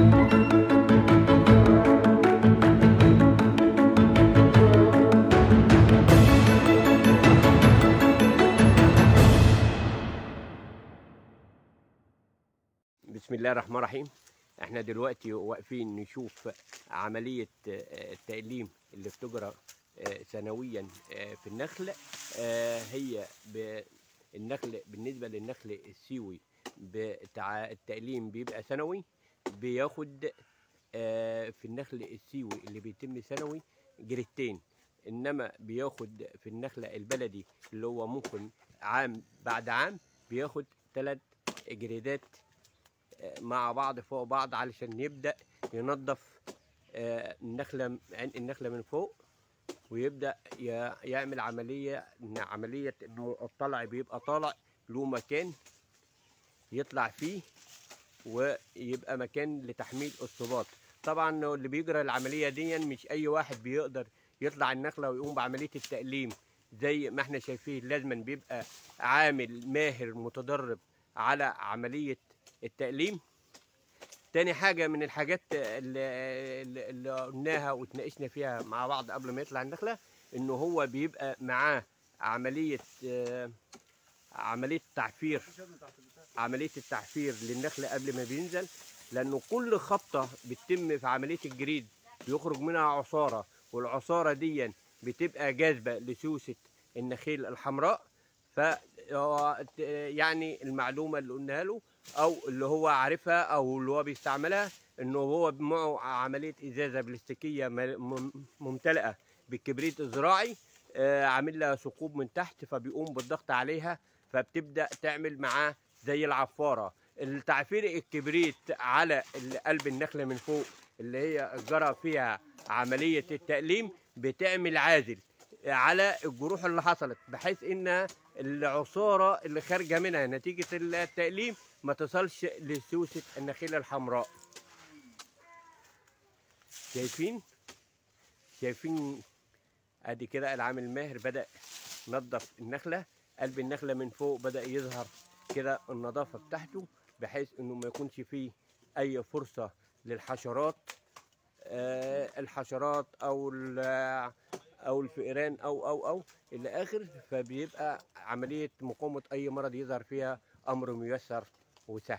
بسم الله الرحمن الرحيم احنا دلوقتي واقفين نشوف عملية آه، التقليم اللي بتجرى آه، سنويا آه، في النخل آه، هي ب- النخل بالنسبة للنخل السيوي بتاع التقليم بيبقى سنوي بياخد آه، في النخل السيوي اللي بيتم سنوي جريتين انما بياخد في النخلة البلدي اللي هو ممكن عام بعد عام بياخد ثلاث جريدات مع بعض فوق بعض علشان يبدأ ينظف آه، النخلة عين النخلة من فوق ويبدأ ي- يعمل عملية إن عملية إنه الطلع بيبقى طالع له مكان يطلع فيه ويبقى مكان لتحميل الصباط طبعا اللي بيجرى العملية دي مش أي واحد بيقدر يطلع النخلة ويقوم بعملية التقليم زي ما احنا شايفين لازما بيبقى عامل ماهر متدرب على عملية التقليم تاني حاجة من الحاجات اللي, اللي اللي قلناها واتناقشنا فيها مع بعض قبل ما يطلع النخلة انه هو بيبقى معاه عملية آه، عملية تعفير عملية التعفير للنخلة قبل ما بينزل لأنه كل خبطة بتتم في عملية الجريد بيخرج منها عصارة والعصارة دي بتبقى جاذبة لسوسة النخيل الحمراء ف يعني المعلومة اللي قلناها له أو اللي هو عارفها أو اللي هو بيستعملها إنه هو معه عملية إزازة بلاستيكية مل- مم- ممتلئة بالكبريت الزراعي آه، عامل لها ثقوب من تحت فبيقوم بالضغط عليها فبتبدا تعمل معاه زي العفاره التعفير الكبريت على ال- قلب النخله من فوق اللي هي جرى فيها عمليه التقليم بتعمل عازل على الجروح اللي حصلت بحيث ان العصاره اللي خارجه منها نتيجه التقليم ما تصلش لسوسه النخيل الحمراء شايفين شايفين ادي كده العامل ماهر بدا نظف النخله قلب النخله من فوق بدا يظهر كده النظافه بتاعته بحيث انه ما يكونش فيه اي فرصه للحشرات آه الحشرات او ال- او الفئران او او او الى اخر فبيبقى عمليه مقاومه اي مرض يظهر فيها امر ميسر وسهل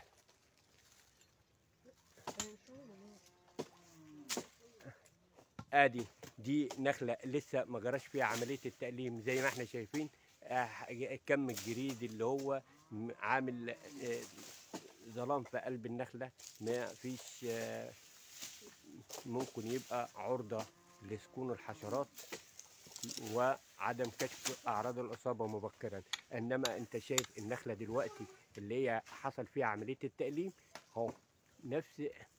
ادي دي نخله لسه ما جراش فيها عمليه التقليم زي ما احنا شايفين آه، كم الجريد اللي هو م- عامل آه، ظلام في قلب النخله ما فيش آه، ممكن يبقى عرضه لسكون الحشرات وعدم كشف اعراض الاصابه مبكرا انما انت شايف النخله دلوقتي اللي هي حصل فيها عمليه التقليم اهو نفس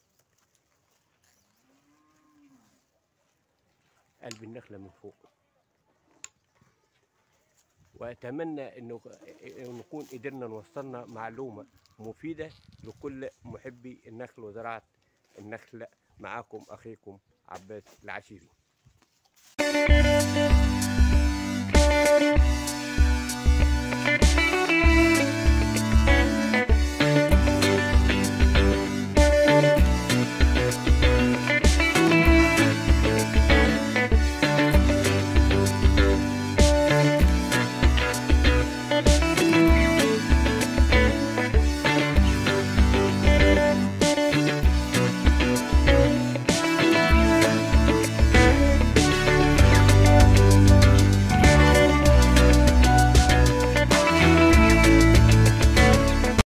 قلب النخله من فوق واتمنى انه نكون قدرنا نوصلنا معلومه مفيده لكل محبي النخل وزراعه النخل معاكم اخيكم عباس العشيري